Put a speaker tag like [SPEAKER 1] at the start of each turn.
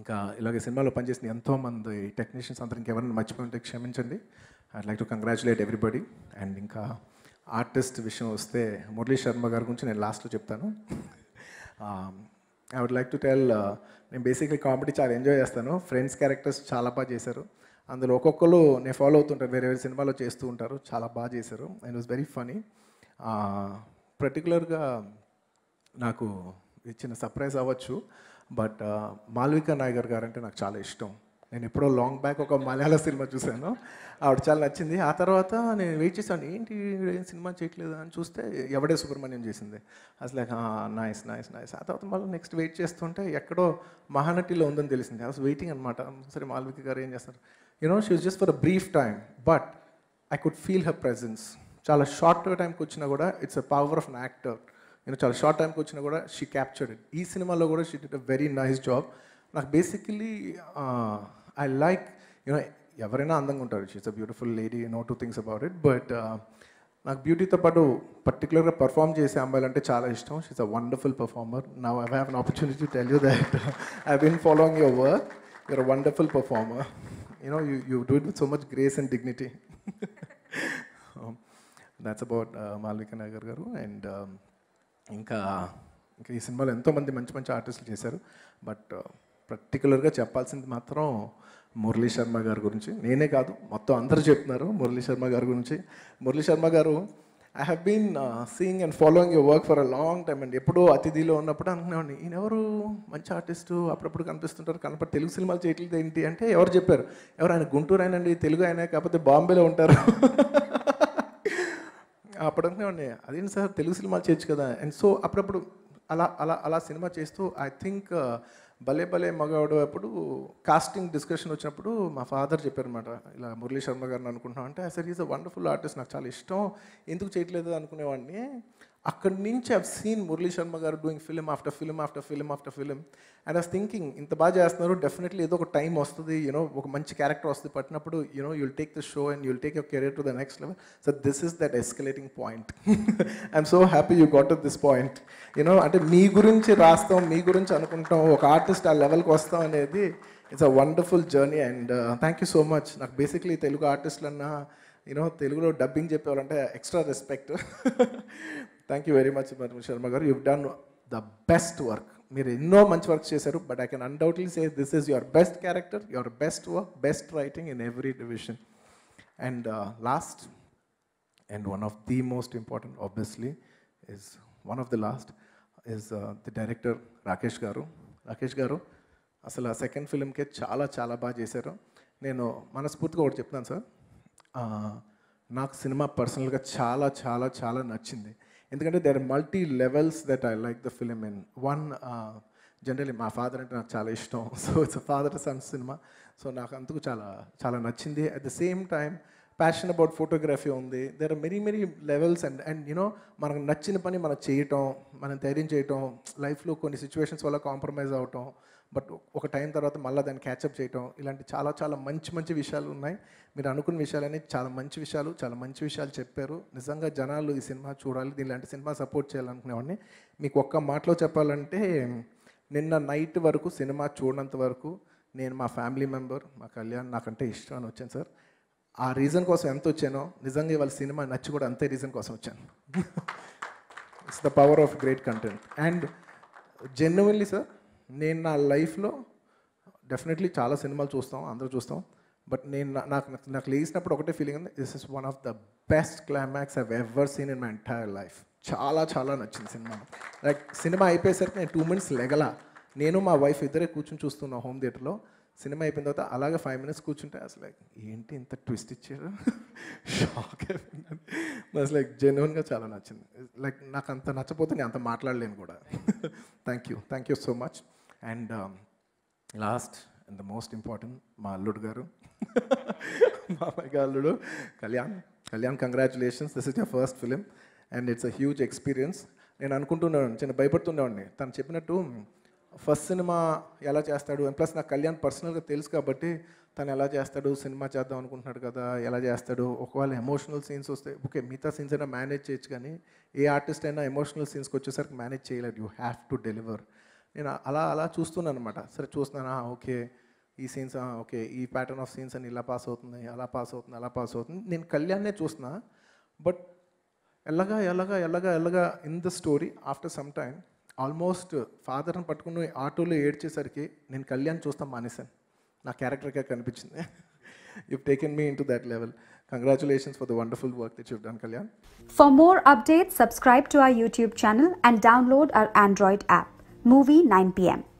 [SPEAKER 1] ఇంకా ఇలాగే సినిమాలో పనిచేసిన ఎంతోమంది టెక్నీషియన్స్ అందరూ ఇంకెవరైనా మర్చిపోయింటే క్షమించండి I like to congratulate everybody and ఇంకా ఆర్టిస్ట్ విషయం వస్తే మురళీ శర్మ గారి గురించి నేను లాస్ట్లో చెప్తాను I would like to tell నేను బేసిక్లీ కామెడీ చాలా ఎంజాయ్ చేస్తాను ఫ్రెండ్స్ క్యారెక్టర్స్ చాలా బాగా చేశారు అందులో ఒక్కొక్కరు నేను ఫాలో అవుతుంటాను వేరే వేరే సినిమాలో చేస్తూ ఉంటారు చాలా బాగా చేశారు అండ్ వాజ్ వెరీ ఫనీ పర్టికులర్గా నాకు ఇచ్చిన సర్ప్రైజ్ అవ్వచ్చు బట్ మాల్విక నాయగర్ గారు అంటే నాకు చాలా ఇష్టం నేను ఎప్పుడో లాంగ్ బ్యాక్ ఒక మలయాళ సినిమా చూశాను ఆవిడ చాలా నచ్చింది ఆ తర్వాత నేను వెయిట్ చేశాను ఏంటి ఈవిడ ఏం సినిమా చేయట్లేదు అని చూస్తే ఎవడే సుబ్రహ్మణ్యం చేసింది అసలు నైస్ నైస్ నైస్ ఆ తర్వాత మళ్ళీ నెక్స్ట్ వెయిట్ చేస్తుంటే ఎక్కడో మహానటిలో ఉందని తెలిసింది ఐ వాస్ వెయిటింగ్ అనమాట సరే మాల్విక గారు ఏం చేస్తారు you know she was just for a brief time but I could feel her presence చాలా షార్ట్ టైంకి వచ్చినా కూడా it's a power of an actor నేను చాలా షార్ట్ టైంకి వచ్చినా కూడా షీ క్యాప్చర్డ్ ఇట్ ఈ సినిమాలో కూడా she did a very nice job నాకు బేసికలీ ఐ లైక్ యూనో ఎవరైనా అందంగా ఉంటారు she's a beautiful lady no two things about it but నాకు బ్యూటీతో పాటు పర్టికులర్గా పర్ఫామ్ చేసే అమ్మాయిలు అంటే చాలా ఇష్టం షీస్ అ వండర్ఫుల్ పర్ఫార్మర్ నా I have an opportunity tell you that I been following your work you're a wonderful performer you know, you, you do it with so much grace and dignity. um, that's about uh, Malvika Nagar garu and ఇంకా ఇంకా ఈ సినిమాలో ఎంతోమంది మంచి మంచి ఆర్టిస్టులు చేశారు but పర్టికులర్గా చెప్పాల్సింది మాత్రం మురళీ శర్మ గారి గురించి నేనే కాదు మొత్తం అందరూ చెప్తున్నారు మురళీ శర్మ గారి గురించి Murali Sharma garu I have been seeing and following your work for a long time అండి ఎప్పుడో అతిథిలో ఉన్నప్పుడు అనుకునేవాడిని ఈయన ఎవరు మంచి ఆర్టిస్టు అప్పుడప్పుడు కనిపిస్తుంటారు కనపడి తెలుగు సినిమాలు చేయట్లేదు ఏంటి అంటే ఎవరు చెప్పారు ఎవరు ఆయన గుంటూరు ఆయనండి తెలుగు ఆయన కాకపోతే బాంబేలో ఉంటారు అప్పుడు అనుకునేవాడిని అదేంటి సార్ తెలుగు సినిమాలు చేయొచ్చు కదా అండ్ సో అప్పుడప్పుడు అలా అలా అలా సినిమా చేస్తూ ఐ థింక్ భలే భలే మగవాడు అప్పుడు కాస్టింగ్ డిస్కషన్ వచ్చినప్పుడు మా ఫాదర్ చెప్పారనమాట ఇలా మురళీ శర్మ గారిని అనుకుంటున్నాం అంటే sir is a wonderful artist నాకు చాలా ఇష్టం ఎందుకు చేయట్లేదు అనుకునేవాడిని అక్కడి నుంచి I've seen Murali Sharma garu doing film after film after film after film and was thinking ఇంత బాగా చేస్తున్నారు డెఫినెట్లీ ఏదో ఒక టైం వస్తుంది యూనో ఒక మంచి క్యారెక్టర్ వస్తుంది పట్టినప్పుడు you know you'll take the show and you'll take your career to the next level so this is that escalating point I'm so happy you got to this point you know అంటే మీ గురించి రాస్తాం మీ గురించి అనుకుంటాం ఒక ఆర్టిస్ట్ ఆ లెవెల్కి వస్తాం అనేది it's a wonderful journey and thank you so much నాకు బేసిక్లీ తెలుగు ఆర్టిస్టులన్నా యూనో తెలుగులో డబ్బింగ్ చెప్పేవాళ్ళంటే extra respect thank you very much Sharma garu you done the best work మీరు ఎన్నో మంచి వర్క్ చేశారు but I can undoubtedly say this is your best character your best work best writing in every division and last and one of the most important obviously is one of the last is the director Rakesh garu Rakesh గారు అసలు ఆ second ఫిలింకే చాలా చాలా బాగా చేశారు నేను మనస్ఫూర్తిగా ఒకటి చెప్తాను సార్ నాకు సినిమా పర్సనల్గా చాలా చాలా చాలా నచ్చింది ఎందుకంటే there multi levels that I like the film in one generally మా ఫాదర్ అంటే నాకు చాలా ఇష్టం సో ఇట్స్ ఫాదర్ సన్ సినిమా సో నాకు అందుకు చాలా చాలా నచ్చింది at the same time passion about photography ఉంది there are many many levels and and you know మనకు నచ్చిన పని మనం చేయటం మనం ధైర్యం చేయటం లైఫ్లో కొన్ని సిచ్యువేషన్స్ వల్ల కాంప్రమైజ్ అవటం బట్ ఒక టైం తర్వాత మళ్ళీ దాన్ని క్యాచప్ చేయటం ఇలాంటి చాలా చాలా మంచి మంచి విషయాలు ఉన్నాయి మీరు అనుకున్న విషయాలన్నీ చాలా మంచి విషయాలు చాలా మంచి విషయాలు చెప్పారు నిజంగా జనాలు ఈ సినిమా చూడాలి ఇలాంటి సినిమా సపోర్ట్ చేయాలనుకునేవాడిని మీకు ఒక్క మాటలో చెప్పాలంటే నిన్న నైట్ వరకు సినిమా చూడనంత వరకు నేను మా ఫ్యామిలీ మెంబర్ మా కళ్యాణ్ నాకంటే ఇష్టం అని వచ్చాను సార్ ఆ రీజన్ కోసం ఎంత వచ్చానో నిజంగా ఇవాళ సినిమా నచ్చి కూడా అంతే రీజన్ కోసం వచ్చాను it's the power of great content and genuinely sir నేను నా లైఫ్లో డెఫినెట్లీ చాలా సినిమాలు చూస్తాం అందరూ చూస్తాం బట్ నేను నా- నాకు నాకు లేచినప్పుడు ఒకటే ఫీలింగ్ ఉంది this is one of the best climax I've ever seen in my entire life చాలా చాలా నచ్చింది సినిమా లైక్ సినిమా అయిపోయేసరికి నేను టూ మినిట్స్ లెగల నేను మా వైఫ్ ఇద్దరే కూర్చొని చూస్తున్నాం హోమ్ థియేటర్లో సినిమా అయిపోయిన తర్వాత అలాగే ఫైవ్ మినిట్స్ కూర్చుంటే అసలు like, ఏంటి ఇంత ట్విస్ట్ ఇచ్చారు షాక్ అయిపోయింది అసలు లైక్ జెన్యున్గా చాలా నచ్చింది లైక్ నాకు అంత నచ్చపోతే నేను అంత మాట్లాడలేను కూడా thank you thank you so much and last and the most important మా అల్లుడు గారు మా అమ్మాయి అల్లుడు Kalyan Kalyan congratulations this is your first film and it's a huge experience నేను అనుకుంటున్నాను చిన్న భయపడుతుండేవాడిని తను చెప్పినట్టు ఫస్ట్ సినిమా ఎలా చేస్తాడు అండ్ ప్లస్ నాకు కళ్యాణ్ పర్సనల్గా తెలుసు కాబట్టి తను ఎలా చేస్తాడు సినిమా చేద్దాం అనుకుంటున్నాడు కదా ఎలా చేస్తాడు ఒకవేళ ఎమోషనల్ సీన్స్ వస్తే ఓకే మిగతా సీన్స్ అయినా మేనేజ్ చేయొచ్చు కానీ ఏ ఆర్టిస్ట్ అయినా ఎమోషనల్ సీన్స్కి వచ్చేసరికి మేనేజ్ చేయలేడు యూ హ్యావ్ టు డెలివర్ నేను అలా అలా చూస్తున్నాను అనమాట సరే చూస్తున్నాను ఓకే ఈ సీన్స్ ఓకే ఈ ప్యాటర్న్ ఆఫ్ సీన్స్ అని ఇలా పాస్ అవుతుంది అలా పాస్ అవుతుంది అలా పాస్ అవుతుంది నేను కళ్యాణ్నే చూస్తున్నా బట్ ఎల్లగా ఎల్లగా ఎల్లగా ఎల్లగా in the story after some time almost ఫాదర్ని పట్టుకుని ఆటోలో ఏడ్చేసరికి నేను కళ్యాణ్ చూస్తాం మానేశాను నా క్యారెక్టర్గా కనిపించింది you taken me in to that level congratulations for the wonderful work that you done Kalyan
[SPEAKER 2] For more updates, subscribe to our YouTube channel and download our Android app, Movie 9pm.